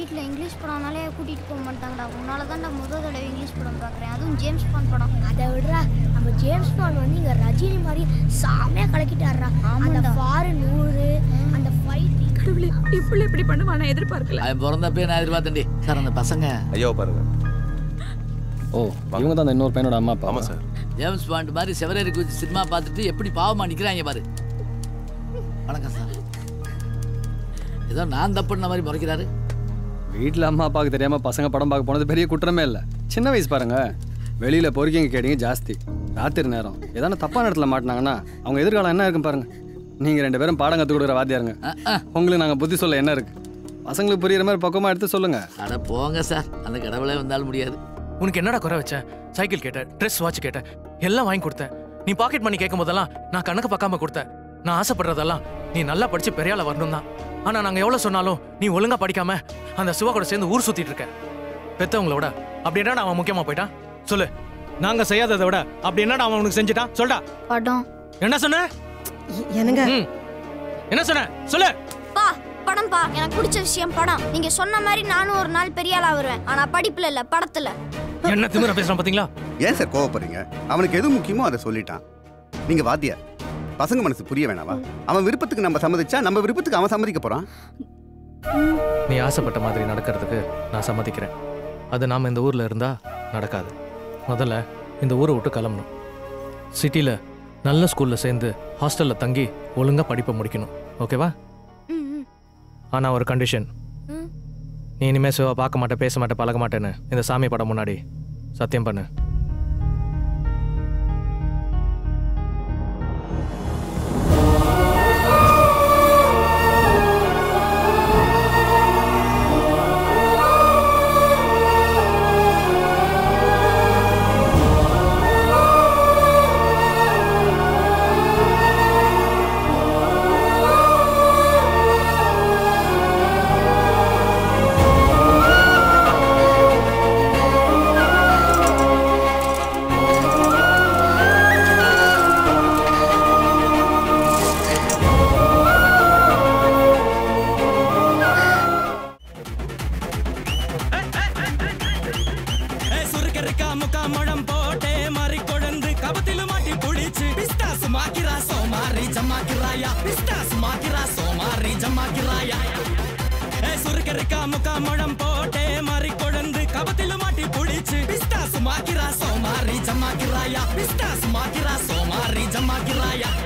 வீட்டில் இங்கிலீஷ் படம்னாலே கூட்டிகிட்டு போக மாட்டாங்கடா உன்னால தான் நான் முதல் தடவை இங்கிலீஷ் படம் பார்க்குறேன் அதுவும் ஜேம்ஸ் பாண்ட் படம் அதை விடுறா நம்ம ஜேம்ஸ் பாண்ட் வந்து இங்க ரஜினி மாதிரி சாமையா கலக்கிட்டாருடா அந்த ஃபாரு நூறு அந்த ஃபைட் கடவுளே இப்படி இப்படி பண்ணுவா நான் எதிர்பார்க்கல அவன் பிறந்தப்பே நான் எதிர்பார்த்தேன்டி சார் அந்த பசங்க ஐயோ பாருங்க ஓ இவங்க தான் அந்த இன்னொரு பையனோட அம்மா அப்பா ஆமா சார் ஜேம்ஸ் பாண்ட் மாதிரி செவரேறி குதிச்சு சினிமா பார்த்துட்டு எப்படி பாவமா நிக்கிறாங்க பாரு வணக்கம் சார் ஏதோ நான் தப்பு பண்ண மாதிரி முறைக்கிறாரு வீட்டில் அம்மா அப்பாவுக்கு தெரியாம பசங்க படம் பார்க்க போனது பெரிய குற்றமே இல்லை சின்ன வயசு பாருங்க வெளியில பொறுக்கிங்க கேட்டீங்க ஜாஸ்தி ராத்திரி நேரம் ஏதான தப்பான இடத்துல மாட்டினாங்கன்னா அவங்க எதிர்காலம் என்ன இருக்கும் பாருங்க நீங்க ரெண்டு பேரும் பாடம் கற்றுக் கொடுக்குற வாத்தியாருங்க அஹ், அஹ். உங்களுக்கு நாங்கள் புத்தி சொல்ல என்ன இருக்கு பசங்களுக்கு புரியுற மாதிரி பக்குவமா எடுத்து சொல்லுங்க அட போங்க சார் அந்த கடவுளே வந்தாலும் முடியாது உனக்கு என்னடா குறை வச்சேன் சைக்கிள் கேட்டேன் ட்ரெஸ் வாட்ச் கேட்டேன் எல்லாம் வாங்கி கொடுத்தேன் நீ பாக்கெட் மணி கேட்கும் போதெல்லாம் நான் கணக்கு பார்க்காம கொடுத்தேன் நான் ஆசைப்படுறதெல்லாம் நீ நல்லா படிச்சு பெரிய ஆளா வரணும் தான் ஆனா நாங்க எவ்வளவு சொன்னாலும் நீ ஒழுங்கா படிக்காம அந்த சிவா கூட சேர்ந்து ஊர் சுத்திட்டு இருக்க பெத்தவங்கள விட அப்படி என்னடா அவன் முக்கியமா போயிட்டான் சொல்லு நாங்க செய்யாததை விட அப்படி என்னடா அவன் உனக்கு செஞ்சுட்டான் சொல்டா படம் என்ன சொன்ன என்னங்க ம். என்ன சொன்ன சொல்லு பா படம் பா எனக்கு பிடிச்ச விஷயம் படம் நீங்க சொன்ன மாதிரி நானும் ஒரு நாள் பெரிய ஆளா வருவேன் ஆனா படிப்புல இல்ல படத்துல என்ன திமிர பேசுறான் பாத்தீங்களா ஏன் சார் கோவப்படுறீங்க அவனுக்கு எது முக்கியமோ அதை சொல்லிட்டான் நீங்க வாத்தியார் பசங்க மனசு புரிய வேணாவா அவன் விருப்பத்துக்கு நம்ம சம்மதிச்சா நம்ம விருப்பத்துக்கு அவன் சம்மதிக்க போறான் நீ ஆசைப்பட்ட மாதிரி நடக்கிறதுக்கு நான் சம்மதிக்கிறேன் அது நாம இந்த ஊர்ல இருந்தா நடக்காது முதல்ல இந்த ஊரை விட்டு கிளம்பணும் சிட்டில நல்ல ஸ்கூல்ல சேர்ந்து ஹாஸ்டல்ல தங்கி ஒழுங்கா படிப்பை முடிக்கணும் ஓகேவா ஆனா ஒரு கண்டிஷன் ம். நீ இனிமே சிவா பார்க்க மாட்டே பேச மாட்டே பழக மாட்டேன்னு இந்த சாமி படம் முன்னாடி சத்தியம் பண்ணு சுருக்கருக்கா முக்கா முழம் போட்டே மாறி கொழுந்து கபத்தில மாட்டி புடிச்சு பிஸ்தாஸ் மாக்கிரா சோமாரி ஜமாக்கிராயா பிஸ்தாஸ் மாக்கிரா சோமாரி ஜமாக்கிராயா ஏ சுருக்கருக்கா முக்கா முழம் போட்டே மாறி கொழுந்து கபத்தில மாட்டி புடிச்சு பிஸ்தாஸ் மாக்கிரா சோமாரி ஜமாக்கிராயா பிஸ்தாஸ் மாக்கிரா சோமாரி ஜமாக்கிராயா